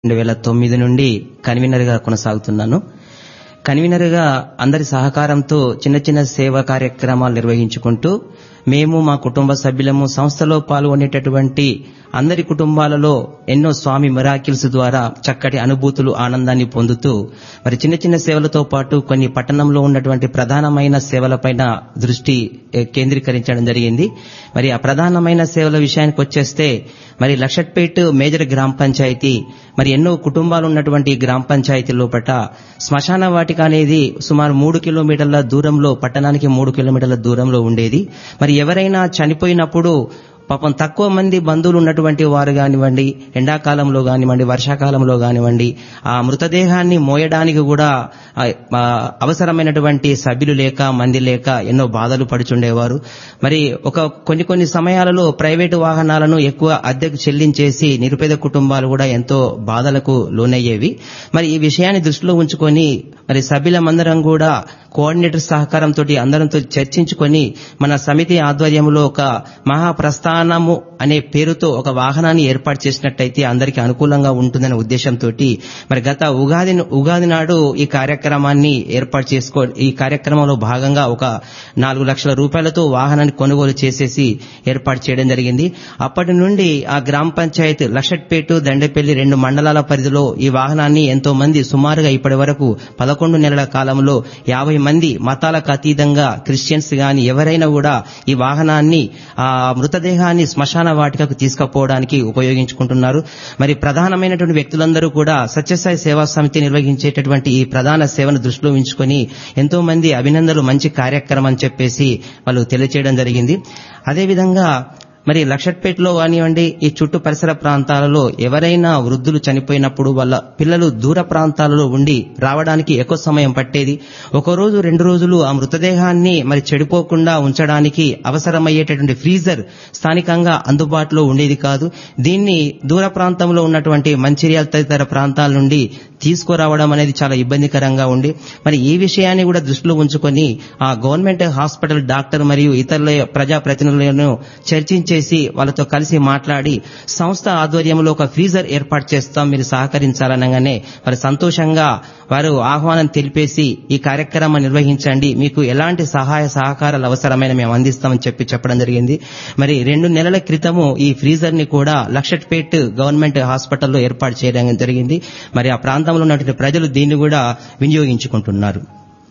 రెండు వేల తొమ్మిది నుండి కన్వీనర్గా కొనసాగుతున్నాను కన్వీనర్గా అందరి సహకారంతో చిన్న చిన్న సేవా కార్యక్రమాలు నిర్వహించుకుంటూ మేము మా కుటుంబ సభ్యులము సంస్థలో పాల్గొనేటటువంటి అందరి కుటుంబాలలో ఎన్నో స్వామి మిరాకిల్స్ ద్వారా చక్కటి అనుభూతులు ఆనందాన్ని పొందుతూ మరి చిన్న చిన్న సేవలతో పాటు కొన్ని పట్టణంలో ఉన్నటువంటి ప్రధానమైన సేవలపైన దృష్టి ఏ, కేంద్రీకరించడం జరిగింది మరి ఆ ప్రధానమైన సేవల విషయానికి వచ్చేస్తే మరి లక్షట్పేట్ మేజర్ గ్రామ పంచాయతీ మరి ఎన్నో కుటుంబాలు ఉన్నటువంటి ఈ గ్రామ పంచాయతీ లోపట శ్మశాన వాటిక అనేది సుమారు మూడు కిలోమీటర్ల దూరంలో పట్టణానికి మూడు కిలోమీటర్ల దూరంలో ఉండేది మరి ఎవరైనా చనిపోయినప్పుడు పాపం తక్కువ మంది బంధువులు ఉన్నటువంటి వారు కానివ్వండి ఎండాకాలంలో కానివ్వండి వర్షాకాలంలో కానివ్వండి ఆ మృతదేహాన్ని మోయడానికి కూడా ఆ, ఆ, అవసరమైనటువంటి సభ్యులు లేక మంది లేక ఎన్నో బాధలు పడుచుండేవారు మరి ఒక కొన్ని కొన్ని సమయాలలో ప్రైవేటు వాహనాలను ఎక్కువ అద్దెకు చెల్లించేసి నిరుపేద కుటుంబాలు కూడా ఎంతో బాధలకు లోనయ్యేవి మరి ఈ విషయాన్ని దృష్టిలో ఉంచుకొని మరి సభ్యులమందరం కూడా కోఆర్డినేటర్ సహకారంతో అందరంతో చర్చించుకొని మన సమితి ఆధ్వర్యంలో ఒక మహాప్రస్థానము అనే పేరుతో ఒక వాహనాన్ని ఏర్పాటు చేసినట్టయితే అందరికీ అనుకూలంగా ఉంటుందనే ఉద్దేశంతో మరి గత ఉగాది ఉగాది నాడు ఈ కార్యక్రమాన్ని ఏర్పాటు చేసుకో ఈ కార్యక్రమంలో భాగంగా ఒక నాలుగు లక్షల రూపాయలతో వాహనాన్ని కొనుగోలు చేసేసి ఏర్పాటు చేయడం జరిగింది అప్పటి నుండి ఆ గ్రామ పంచాయత్ లక్షట్పేట దండపల్లి రెండు మండలాల పరిధిలో ఈ వాహనాన్ని ఎంతో మంది సుమారుగా ఇప్పటి వరకు పదకొండు నెలల కాలంలో యాభై మంది మతాలకు అతీతంగా క్రిస్టియన్స్ గాని ఎవరైనా కూడా ఈ వాహనాన్ని ఆ మృతదేహాన్ని శ్మశాన వాటికకు తీసుకుపోవడానికి ఉపయోగించుకుంటున్నారు మరి ప్రధానమైనటువంటి వ్యక్తులందరూ కూడా సత్యసాయి సేవా సమితి నిర్వహించేటటువంటి ఈ ప్రధాన సేవను దృష్టిలో ఉంచుకొని ఎంతో మంది అభినందనలు మంచి కార్యక్రమం అని చెప్పేసి వాళ్ళు తెలియచేయడం జరిగింది అదేవిధంగా మరి లక్షట్పేటలో కానివ్వండి ఈ చుట్టూ పరిసర ప్రాంతాలలో ఎవరైనా వృద్ధులు చనిపోయినప్పుడు వాళ్ళ పిల్లలు దూర ప్రాంతాలలో ఉండి రావడానికి ఎక్కువ సమయం పట్టేది ఒక రోజు రెండు రోజులు ఆ మృతదేహాన్ని మరి చెడిపోకుండా ఉంచడానికి అవసరమయ్యేటటువంటి ఫ్రీజర్ స్థానికంగా అందుబాటులో ఉండేది కాదు దీన్ని దూర ప్రాంతంలో ఉన్నటువంటి మంచిర్యాల తదితర ప్రాంతాల నుండి తీసుకురావడం అనేది చాలా ఇబ్బందికరంగా ఉండి మరి ఈ విషయాన్ని కూడా దృష్టిలో ఉంచుకొని ఆ గవర్నమెంట్ హాస్పిటల్ డాక్టర్ మరియు ఇతరుల ప్రజాప్రతినిధులను చర్చించేసి వాళ్ళతో కలిసి మాట్లాడి సంస్థ ఆధ్వర్యంలో ఒక ఫ్రీజర్ ఏర్పాటు చేస్తాం మీరు సహకరించాలనగానే వారు సంతోషంగా వారు ఆహ్వానం తెలిపేసి ఈ కార్యక్రమం నిర్వహించండి మీకు ఎలాంటి సహాయ సహకారాలు అవసరమైన మేము అందిస్తామని చెప్పి చెప్పడం జరిగింది మరి రెండు నెలల క్రితము ఈ ఫ్రీజర్ ని కూడా లక్షట్పేట్ గవర్నమెంట్ హాస్పిటల్లో ఏర్పాటు చేయడం జరిగింది మరి ఆ ప్రాంతంలో ఉన్నటువంటి ప్రజలు దీన్ని కూడా వినియోగించుకుంటున్నారు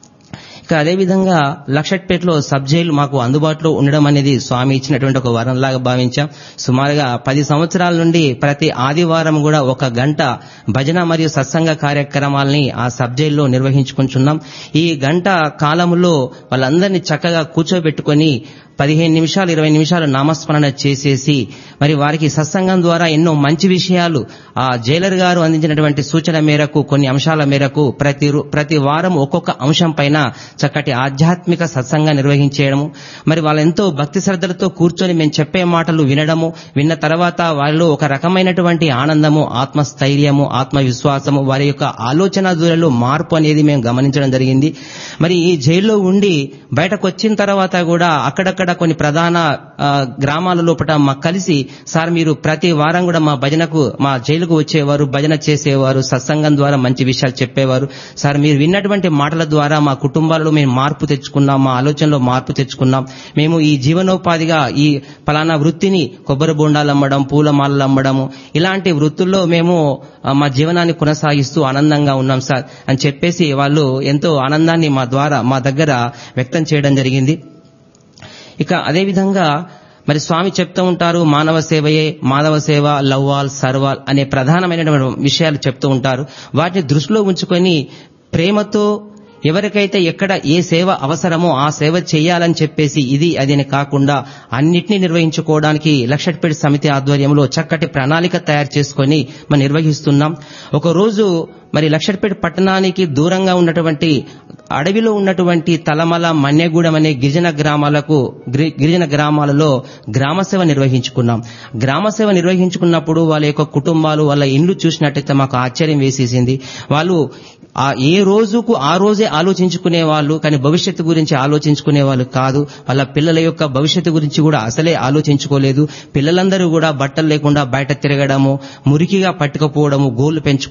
ఇక అదేవిధంగా లక్షట్పేటలో సబ్ జైలు మాకు అందుబాటులో ఉండడం అనేది స్వామి ఇచ్చినటువంటి ఒక వరంలాగా భావించాం సుమారుగా పది సంవత్సరాల నుండి ప్రతి ఆదివారం కూడా ఒక గంట భజన మరియు సత్సంగ కార్యక్రమాల్ని ఆ సబ్ జైల్లో నిర్వహించుకుంటున్నాం ఈ గంట కాలంలో వాళ్ళందరినీ చక్కగా కూర్చోబెట్టుకొని పదిహేను నిమిషాలు ఇరవై నిమిషాలు నామస్మరణ చేసేసి మరి వారికి సత్సంగం ద్వారా ఎన్నో మంచి విషయాలు ఆ జైలర్ గారు అందించినటువంటి సూచన మేరకు కొన్ని అంశాల మేరకు ప్రతి రో- ప్రతి వారం ఒక్కొక్క అంశం పైన చక్కటి ఆధ్యాత్మిక సత్సంగం నిర్వహించేయడము మరి వాళ్ళు ఎంతో భక్తి శ్రద్ధలతో కూర్చొని మేము చెప్పే మాటలు వినడము విన్న తర్వాత వాళ్ళలో ఒక రకమైనటువంటి ఆనందము ఆత్మస్థైర్యము ఆత్మవిశ్వాసము వారి యొక్క ఆలోచన దూరంలో మార్పు అనేది మేము గమనించడం జరిగింది మరి ఈ జైల్లో ఉండి బయటకు వచ్చిన తర్వాత కూడా అక్కడక్కడ కొన్ని ప్రధాన ఆ, గ్రామాల లోపల మాకు కలిసి సార్ మీరు ప్రతి వారం కూడా మా భజనకు మా జైలుకు వచ్చేవారు భజన చేసేవారు సత్సంగం ద్వారా మంచి విషయాలు చెప్పేవారు సార్ మీరు విన్నటువంటి మాటల ద్వారా మా కుటుంబాలలో మేము మార్పు తెచ్చుకున్నాం మా ఆలోచనలో మార్పు తెచ్చుకున్నాం మేము ఈ జీవనోపాధిగా ఈ ఫలానా వృత్తిని కొబ్బరి బొండాలు అమ్మడం పూల మాలలు అమ్మడము ఇలాంటి వృత్తుల్లో మేము ఆ, మా జీవనాన్ని కొనసాగిస్తూ ఆనందంగా ఉన్నాం సార్ అని చెప్పేసి వాళ్ళు ఎంతో ఆనందాన్ని మా ద్వారా మా దగ్గర వ్యక్తం చేయడం జరిగింది ఇక అదేవిధంగా మరి స్వామి చెప్తూ ఉంటారు మానవ సేవయే మాధవ సేవ లవ్వాల్ సర్వాల్ అనే ప్రధానమైనటువంటి విషయాలు చెప్తూ ఉంటారు వాటిని దృష్టిలో ఉంచుకొని ప్రేమతో ఎవరికైతే ఎక్కడ ఏ సేవ అవసరమో ఆ సేవ చేయాలని చెప్పేసి ఇది అది అని కాకుండా అన్నిటినీ నిర్వహించుకోవడానికి లక్షట్పేట సమితి ఆధ్వర్యంలో చక్కటి ప్రణాళిక తయారు చేసుకొని మనం నిర్వహిస్తున్నాం ఒక రోజు మరి లక్షట్పేట పట్టణానికి దూరంగా ఉన్నటువంటి అడవిలో ఉన్నటువంటి తలమల మన్యగూడెం అనే గిరిజన గ్రామాలకు గిరి- గిరిజన గ్రామాలలో గ్రామ సేవ నిర్వహించుకున్నాం గ్రామ సేవ నిర్వహించుకున్నప్పుడు వాళ్ళ యొక్క కుటుంబాలు వాళ్ళ ఇండ్లు చూసినట్టయితే మాకు ఆశ్చర్యం వేసేసింది వాళ్ళు ఆ ఏ రోజుకు ఆ రోజే ఆలోచించుకునే వాళ్ళు కానీ భవిష్యత్తు గురించి ఆలోచించుకునే వాళ్ళు కాదు వాళ్ళ పిల్లల యొక్క భవిష్యత్తు గురించి కూడా అసలే ఆలోచించుకోలేదు పిల్లలందరూ కూడా బట్టలు లేకుండా బయట తిరగడము మురికిగా పట్టుకపోవడము గోళ్లు పెంచుకోవడం